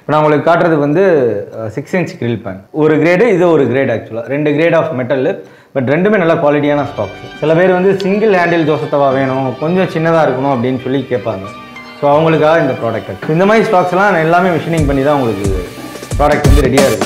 இப்போ நான் உங்களுக்கு காட்டுறது வந்து சிக்ஸ் இன்ச் grill பேன் ஒரு கிரேடு இது ஒரு கிரேட் ஆக்சுவலாக ரெண்டு கிரேட் ஆஃப் மெட்டல் பட் ரெண்டுமே நல்ல குவாலிட்டியான ஸ்டாக்ஸ் சில பேர் வந்து சிங்கிள் ஹேண்டில் தோசை தவா வேணும் கொஞ்சம் சின்னதாக இருக்கணும் அப்படின்னு சொல்லி கேட்பாங்க ஸோ அவங்களுக்காக இந்த ப்ராடக்ட் இந்த மாதிரி ஸ்டாக்ஸ்லாம் நான் எல்லாமே மிஷினிங் பண்ணி தான் உங்களுக்கு ப்ராடக்ட் வந்து ரெடியாக இருக்கும்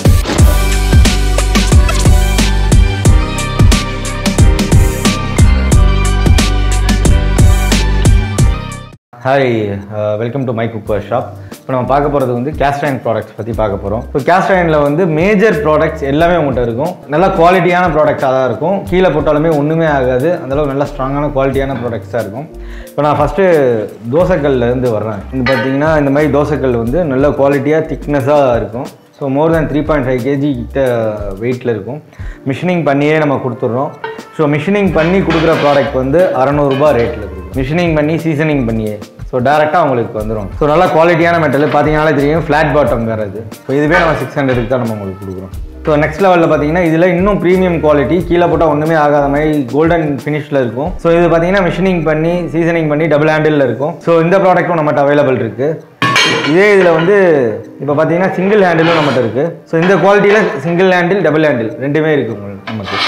hi welcome to my cooker shop இப்போ நம்ம பார்க்க போகிறது வந்து கேஸ்ட் அயன் ப்ராடக்ட்ஸ் பற்றி பார்க்க போகிறோம் இப்போ கேஸ்ட் அயனில் வந்து மேஜர் ப்ராடக்ட்ஸ் எல்லாமே உங்கள்கிட்ட இருக்கும் நல்ல குவாலிட்டியான ப்ராடக்ட்ஸாக தான் இருக்கும் கீழே போட்டாலுமே ஒன்றுமே ஆகாது அந்தளவு நல்ல ஸ்ட்ராங்கான குவாலிட்டியான ப்ராடக்ட்ஸாக இருக்கும் இப்போ நான் ஃபஸ்ட்டு தோசைக்கல்ல இருந்து வர்றேன் இது பார்த்தீங்கன்னா இந்த மாதிரி தோசைக்கல் வந்து நல்ல குவாலிட்டியாக திக்னஸாக இருக்கும் so more then three point five KG கிட்ட வெயிட்டில் இருக்கும் மிஷினிங் பண்ணியே நம்ம கொடுத்துட்றோம் ஸோ மிஷினிங் பண்ணி கொடுக்குற ப்ராடக்ட் வந்து அறநூறுபா ரேட்டில் இருக்குது மிஷினிங் பண்ணி சீசனிங் பண்ணியே ஸோ டேரெக்டாக உங்களுக்கு வந்துடும் ஸோ நல்லா குவாலிட்டியான மெட்டல் பார்த்தீங்கனாலே தெரியும் ஃப்ளாட் பாட்டம் வேறு இது ஸோ இதுவே நம்ம சிக்ஸ் ஹண்ட்ரடுக்கு தான் நம்ம உங்களுக்கு கொடுக்குறோம் ஸோ நெக்ஸ்ட் லெவலில் பார்த்தீங்கன்னா இதில் இன்னும் ப்ரீமியம் குவாலிட்டி கீழே போட்டால் ஒன்றுமே ஆகாத மாதிரி கோல்டன் ஃபினிஷில் இருக்கும் ஸோ இது பார்த்தீங்கன்னா மிஷினிங் பண்ணி சீசனிங் பண்ணி டபுள் ஹேண்டில் இருக்கும் ஸோ இந்த ப்ராடக்ட்டும் நம்மகிட்ட அவைலபிள் இருக்குது இதே இதில் வந்து இப்போ பார்த்தீங்கன்னா சிங்கிள் ஹேண்டிலும் நம்மகிட்ட இருக்குது ஸோ இந்த குவாலிட்டியில் சிங்கிள் ஹேண்டில் டபுள் ஹேண்டில் ரெண்டுமே இருக்குது உங்களுக்கு நமக்கு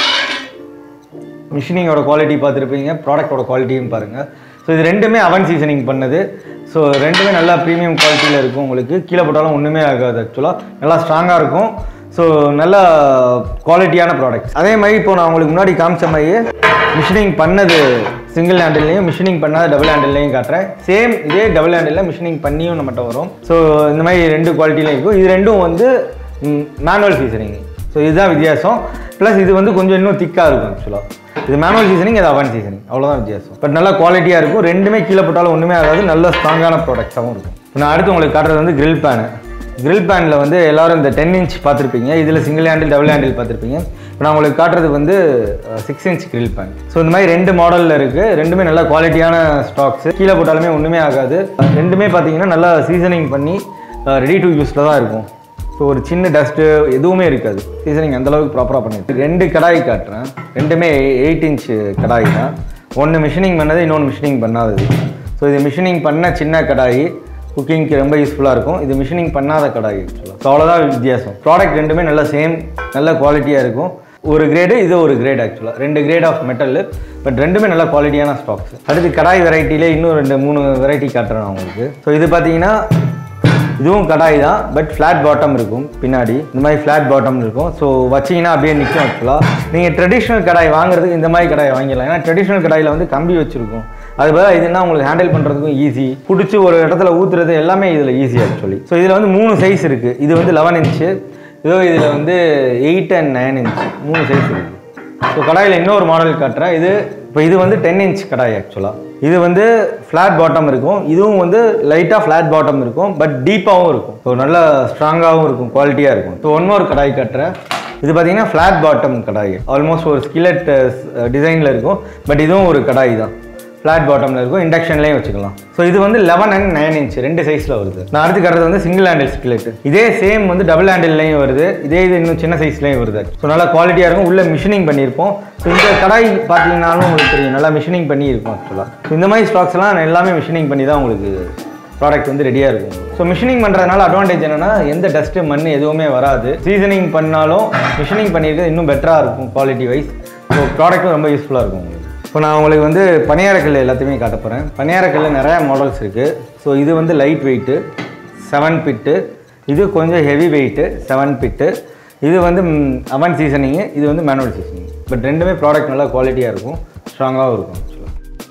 மிஷினிங்கோட குவாலிட்டி பார்த்துருப்பீங்க ப்ராடக்டோட குவாலிட்டியும் பாருங்கள் ஸோ இது ரெண்டுமே அவன் சீசனிங் பண்ணது ஸோ ரெண்டுமே நல்லா ப்ரீமியம் குவாலிட்டியில் இருக்கும் உங்களுக்கு கீழே போட்டாலும் ஒன்றுமே ஆகாது ஆக்சுவலாக நல்லா ஸ்ட்ராங்காக இருக்கும் ஸோ நல்ல குவாலிட்டியான ப்ராடக்ட்ஸ் அதே மாதிரி இப்போ நான் உங்களுக்கு முன்னாடி காமிச்ச மாதிரியே மிஷினிங் பண்ணது சிங்கிள் ஹேண்டில்லையும் மிஷினிங் பண்ணாத டபுள் ஹேண்டில்லையும் காட்டுறேன் சேம் இதே டபுள் ஹேண்டில் மிஷினிங் பண்ணியும் நம்மகிட்ட வரும் ஸோ இந்த மாதிரி ரெண்டு குவாலிட்டிலையும் இருக்கும் இது ரெண்டும் வந்து மேனுவல் சீசனிங் ஸோ இதுதான் வித்தியாசம் ப்ளஸ் இது வந்து கொஞ்சம் இன்னும் திக்காக இருக்கும் ஆக்சுவலாக இது மேனுவல் சீசனிங் இது அவன் சீசனிங் அவ்வளோதான் வித்தியாசம் பட் நல்லா குவாலிட்டியாக இருக்கும் ரெண்டுமே கீழே போட்டாலும் ஒன்றுமே ஆகாது நல்ல ஸ்ட்ராங்கான ப்ராடக்ட்ஸாகவும் இருக்கும் இப்போ நான் அடுத்து உங்களுக்கு காட்டுறது வந்து grill பேனு grill பேனில் வந்து எல்லாரும் இந்த டென் இன்ச் பார்த்துருப்பீங்க இதில் சிங்கிள் ஹேண்டில் டபுள் ஹேண்டில் பார்த்துருப்பீங்க இப்போ நான் உங்களுக்கு காட்டுறது வந்து six inch grill pan so இந்த மாதிரி ரெண்டு மாடலில் இருக்குது ரெண்டுமே நல்ல குவாலிட்டியான ஸ்டாக்ஸ் கீழே போட்டாலுமே ஒன்றுமே ஆகாது ரெண்டுமே பார்த்தீங்கன்னா நல்லா சீசனிங் பண்ணி ரெடி டு யூஸில் தான் இருக்கும் ஸோ ஒரு சின்ன டஸ்ட்டு எதுவுமே இருக்காது சீசனிங் அந்தளவுக்கு ப்ராப்பராக பண்ணிருக்கு ரெண்டு கடாய் காட்டுறேன் ரெண்டுமே எயிட் இன்ச் கடாய் தான் ஒன்று மிஷினிங் பண்ணது இன்னொன்று மிஷினிங் பண்ணாதது ஸோ இது மிஷினிங் பண்ண சின்ன கடாய் குக்கிங்க்கு ரொம்ப யூஸ்ஃபுல்லாக இருக்கும் இது மிஷினிங் பண்ணாத கடாய் ஆக்சுவலாக ஸோ அவ்வளோதான் வித்தியாசம் ப்ராடக்ட் ரெண்டுமே நல்ல சேம் நல்ல குவாலிட்டியாக இருக்கும் ஒரு கிரேடு இது ஒரு கிரேட் ஆக்சுவலாக ரெண்டு கிரேட் ஆஃப் மெட்டல் பட் ரெண்டுமே நல்ல குவாலிட்டியான ஸ்டாக்ஸ் அடுத்து கடாய் வெரைட்டிலே இன்னும் ரெண்டு மூணு வெரைட்டி காட்டுறேன் நான் உங்களுக்கு ஸோ இது பார்த்தீங்கன்னா இதுவும் கடாய் தான் பட் ஃப்ளாட் பாட்டம் இருக்கும் பின்னாடி இந்த மாதிரி ஃப்ளாட் பாட்டம் இருக்கும் ஸோ வச்சிங்கன்னா அப்படியே நிற்கும் ஆக்சுவலாக நீங்கள் ட்ரெடிஷ்னல் கடாய் வாங்குறதுக்கு இந்த மாதிரி கடாய் வாங்கிடலாம் ஏன்னா ட்ரெடிஷ்னல் கடாயில் வந்து கம்பி வச்சுருக்கும் அது பதிலாக இதுனா உங்களுக்கு ஹேண்டில் பண்ணுறதுக்கும் ஈஸி பிடிச்சி ஒரு இடத்துல ஊற்றுறது எல்லாமே இதில் ஈஸி ஆக்சுவலி ஸோ இதில் வந்து மூணு சைஸ் இருக்குது இது வந்து லெவன் இன்ச்சு இதோ இதில் வந்து எயிட் அண்ட் நைன் இன்ச் மூணு சைஸ் இருக்குது ஸோ கடாயில் இன்னொரு மாடல் காட்டுறேன் இது இப்போ இது வந்து டென் இன்ச் கடாய் ஆக்சுவலாக இது வந்து ஃப்ளாட் பாட்டம் இருக்கும் இதுவும் வந்து லைட்டாக ஃப்ளாட் பாட்டம் இருக்கும் பட் டீப்பாகவும் இருக்கும் ஸோ நல்லா ஸ்ட்ராங்காகவும் இருக்கும் குவாலிட்டியாக இருக்கும் ஸோ இன்னொரு கடாய் காட்டுறேன் இது பார்த்தீங்கன்னா ஃப்ளாட் பாட்டம் கடாய் ஆல்மோஸ்ட் ஒரு ஸ்கிலட் டிசைனில் இருக்கும் பட் இதுவும் ஒரு கடாய் தான் ஃப்ளாட் பாட்டமில் இருக்கும் இண்டக்ஷன்லேயும் வச்சுக்கலாம் ஸோ இது வந்து லெவன் அண்ட் நைன் இன்ச் ரெண்டு சைஸில் வருது நான் அடுத்து கட்டுறது வந்து சிங்கிள் ஹேண்டில் ஸ்கிலெட் இதே சேம் வந்து டபுள் ஹேண்டில்லையும் வருது இதே இது இன்னும் சின்ன சைஸ்லையும் வருது ஸோ நல்லா குவாலிட்டியாக இருக்கும் உள்ள மிஷினிங் பண்ணியிருப்போம் ஸோ இந்த கடாய் பார்த்தீங்கன்னாலும் உங்களுக்கு தெரியும் நல்லா மிஷினிங் பண்ணியிருக்கும் ஆக்சுவலாக ஸோ இந்த மாதிரி ஸ்டாக்ஸ்லாம் நான் எல்லாமே மிஷினிங் பண்ணி தான் உங்களுக்கு ப்ராடக்ட் வந்து ரெடியாக இருக்கும் ஸோ மிஷினிங் பண்ணுறதுனால அட்வான்டேஜ் என்னன்னா எந்த டஸ்ட்டு மண் எதுவுமே வராது சீசனிங் பண்ணாலும் மிஷினிங் பண்ணியிருக்கிறது இன்னும் பெட்டராக இருக்கும் குவாலிட்டி வைஸ் ஸோ ப்ராடக்ட்டும் ரொம்ப யூஸ்ஃபுல்லாக இருக்கும் உங்களுக்கு இப்போ நான் உங்களுக்கு வந்து பணியாரக்கல் எல்லாத்தையுமே காட்ட போகிறேன் பணியாரக்கல்ல நிறையா மாடல்ஸ் இருக்குது ஸோ இது வந்து லைட் வெயிட்டு செவன் பிட்டு இது கொஞ்சம் ஹெவி வெயிட்டு செவன் பிட்டு இது வந்து அவன் சீசனிங்கு இது வந்து மேனுவல் சீசனிங் பட் ரெண்டுமே ப்ராடக்ட் நல்லா குவாலிட்டியாக இருக்கும் ஸ்ட்ராங்காகவும் இருக்கும் ஆக்சுவலாக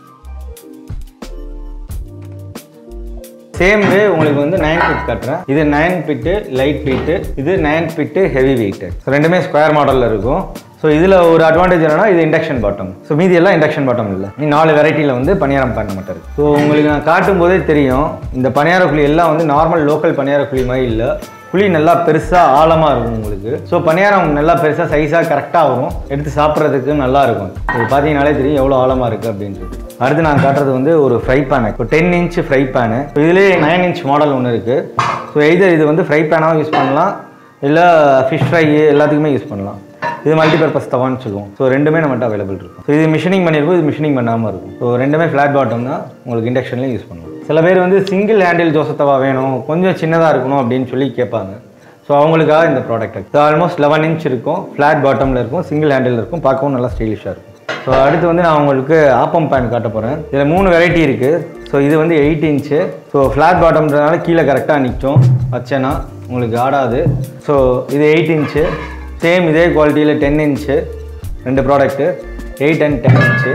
சேம் வே உங்களுக்கு வந்து நைன் பிட் காட்டுறேன் இது நைன் பிட்டு லைட் வெயிட்டு இது nine pit heavy weight so ரெண்டுமே ஸ்கொயர் மாடலில் இருக்கும் ஸோ இதில் ஒரு அட்வான்டேஜ் என்னன்னா இது இண்டக்ஷன் பாட்டம் ஸோ மீதி எல்லாம் இண்டக்ஷன் பாட்டம் இல்லை நீ நாலு வெரைட்டியில் வந்து பணியாரம் பண்ண மாட்டார் ஸோ உங்களுக்கு நான் காட்டும் போதே தெரியும் இந்த பணியார குழி எல்லாம் வந்து நார்மல் லோக்கல் பணியார குழி மாதிரி இல்லை குழி நல்லா பெருசாக ஆழமாக இருக்கும் உங்களுக்கு ஸோ பணியாரம் நல்லா பெருசாக சைஸாக கரெக்டாக வரும் எடுத்து சாப்பிட்றதுக்கு நல்லா இருக்கும் இது பார்த்தீங்கனாலே தெரியும் எவ்வளோ ஆழமாக இருக்குது அப்படின்றது அடுத்து நான் காட்டுறது வந்து ஒரு ஃப்ரை பேனு இப்போ ten inch fry pan so இதுலேயே நைன் இன்ச் மாடல் ஒன்று இருக்குது ஸோ எய்தர் இது வந்து ஃப்ரை பேனாகவும் யூஸ் பண்ணலாம் இல்லை ஃபிஷ் ஃப்ரை எல்லாத்துக்குமே யூஸ் பண்ணலாம் இது மல்டிபர்பஸ் தவான்னு சொல்லுவோம் ஸோ ரெண்டுமே நம்மகிட்ட அவைலபிள் இருக்கும் ஸோ இது மிஷினிங் பண்ணியிருக்கும் இது மிஷினிங் பண்ணாமல் இருக்கும் ஸோ ரெண்டுமே ஃப்ளாட் பாட்டம் தான் உங்களுக்கு இண்டக்ஷன்லேயும் யூஸ் பண்ணலாம் சில பேர் வந்து சிங்கிள் ஹேண்டில் தோசை தவா வேணும் கொஞ்சம் சின்னதாக இருக்கணும் அப்படின்னு சொல்லி கேட்பாங்க ஸோ அவங்களுக்காக இந்த ப்ராடக்ட் இது ஆல்மோஸ்ட் லெவன் இன்ச் இருக்கும் ஃப்ளாட் பாட்டமில் இருக்கும் சிங்கிள் ஹேண்டில் இருக்கும் பார்க்கவும் நல்லா ஸ்டைலிஷாக இருக்கும் ஸோ அடுத்து வந்து நான் உங்களுக்கு ஆப்பம் பேன் காட்ட போகிறேன் இதில் மூணு வெரைட்டி இருக்குது ஸோ இது வந்து எயிட் இன்ச்சு ஸோ ஃப்ளாட் பாட்டம்ன்றதுனால கீழே கரெக்டாக நிற்கும் வச்சேன்னா உங்களுக்கு ஆடாது ஸோ இது எயிட் இன்ச்சு சேம் இதே குவாலிட்டியில் டென் இன்ச்சு ரெண்டு product eight and ten inch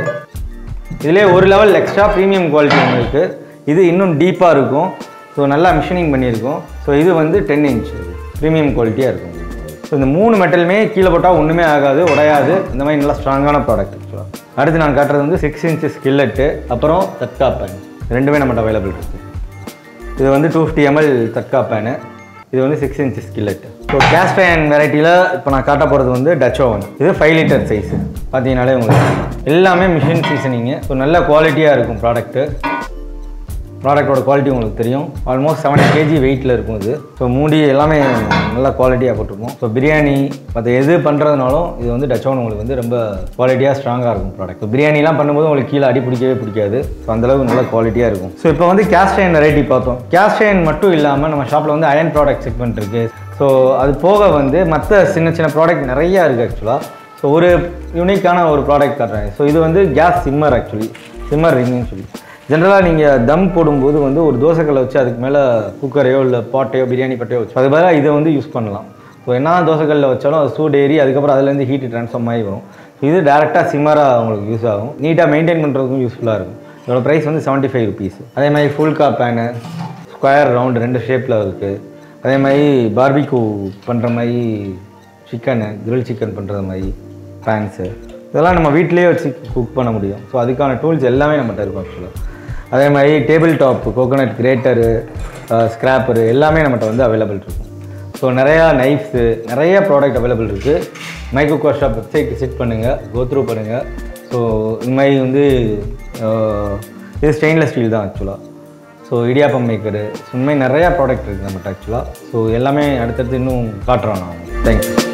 இதிலே ஒரு லெவல் எக்ஸ்ட்ரா ப்ரீமியம் குவாலிட்டி உங்களுக்கு இது இன்னும் டீப்பாக இருக்கும் ஸோ நல்லா மிஷினிங் பண்ணியிருக்கோம் ஸோ இது வந்து டென் இன்ச் ப்ரீமியம் குவாலிட்டியாக இருக்கும் ஸோ இந்த மூணு மெட்டலுமே கீழே போட்டால் ஒன்றுமே ஆகாது உடையாது இந்த மாதிரி நல்லா ஸ்ட்ராங்கான ப்ராடக்ட் ஆக்சுவலாக அடுத்து நான் காட்டுறது வந்து சிக்ஸ் இன்ச்சு ஸ்கில்லெட்டு அப்புறம் தட்கா பேன் ரெண்டுமே நம்மகிட்ட அவைலபிள் இருக்குது இது வந்து two fifty ML tadka pan இது வந்து six inch skillet so cast iron வெரைட்டியில் இப்போ நான் காட்ட போகிறது வந்து டச் ஓவன் இது ஃபைவ் லிட்டர் சைஸு பார்த்தீங்கனாலே உங்களுக்கு எல்லாமே மிஷின் சீசனிங்கு ஸோ நல்ல குவாலிட்டியாக இருக்கும் ப்ராடக்ட்டு ப்ராடக்டோட குவாலிட்டி உங்களுக்கு தெரியும் ஆல்மோஸ்ட் செவன் கேஜி வெயிட்டில் இருக்கும் இது ஸோ மூடி எல்லாமே நல்ல குவாலிட்டியாக போட்டிருக்கும் ஸோ பிரியாணி மற்ற எது பண்ணுறதுனாலும் இது வந்து டச் ஓவன் உங்களுக்கு வந்து ரொம்ப குவாலிட்டியாக ஸ்ட்ராங்காக இருக்கும் ப்ராடக்ட் ஸோ பிரியாணிலாம் பண்ணும்போது உங்களுக்கு கீழே அடி பிடிக்கவே பிடிக்காது ஸோ அந்தளவுக்கு நல்ல குவாலிட்டியாக இருக்கும் ஸோ இப்போ வந்து கேஸ்ட் அயன் வெரைட்டி பார்த்தோம் கேஸ்ட் அயன் மட்டும் இல்லாமல் நம்ம ஷாப்பில் வந்து அயன் ப்ராடக்ட் செக்மெண்ட் இருக்குது ஸோ அது போக வந்து மற்ற சின்ன சின்ன ப்ராடக்ட் நிறையா இருக்குது ஆக்சுவலாக ஸோ ஒரு யூனிக்கான ஒரு ப்ராடக்ட் காட்டுறேன் ஸோ இது வந்து கேஸ் சிம்மர் ஆக்சுவலி சிம்மர் ரிங்னு சொல்லி ஜென்ரலாக நீங்கள் தம் போடும்போது வந்து ஒரு தோசைக்கல்லை வச்சு அதுக்கு மேலே குக்கரையோ இல்லை பாட்டையோ பிரியாணி பட்டையோ வச்சு அது பதிலாக இதை வந்து யூஸ் பண்ணலாம் ஸோ என்ன தோசைக்கல்லில் வச்சாலும் அது சூடு ஏறி அதுக்கப்புறம் அதுலேருந்து ஹீட் ட்ரான்ஸ்ஃபார்ம் ஆகி வரும் ஸோ இது டேரெக்டாக சிம்மராக உங்களுக்கு யூஸ் ஆகும் நீட்டாக மெயின்டைன் பண்ணுறதுக்கும் யூஸ்ஃபுல்லாக இருக்கும் இதோட ப்ரைஸ் வந்து செவன்ட்டி ஃபைவ் ருபீஸ் அதே மாதிரி ஃபுல் கா பேனு ஸ்கொயர் ரவுண்டு ரெண்டு ஷேப்பில் இருக்குது அதே மாதிரி பார்பிக்யூ பண்ணுற மாதிரி சிக்கனு கிரில் சிக்கன் பண்ணுறது மாதிரி பேன்ஸு இதெல்லாம் நம்ம வீட்டிலேயே வச்சு குக் பண்ண முடியும் ஸோ அதுக்கான டூல்ஸ் எல்லாமே நம்மகிட்ட இருக்கும் ஆக்சுவலாக அதே மாதிரி table top coconut grater scraper எல்லாமே நம்மகிட்ட வந்து அவைலபிள் இருக்கும் ஸோ நிறையா நைஃப்ஸு நிறைய ப்ராடக்ட் அவைலபிள் இருக்குது micro core shop website visit பண்ணுங்கள் கோத்ரூ பண்ணுங்கள் ஸோ இந்த மாதிரி வந்து அஹ், இது ஸ்டெயின்லெஸ் ஸ்டீல் தான் ஆக்சுவலாக ஸோ இடியாப்பம் மேக்கரு ஸோ இந்த மாதிரி நிறையா ப்ராடக்ட் இருக்குது நம்மகிட்ட ஆக்சுவலாக ஸோ எல்லாமே அடுத்தடுத்து இன்னும் காட்டுறோம் நான் தேங்க்யூ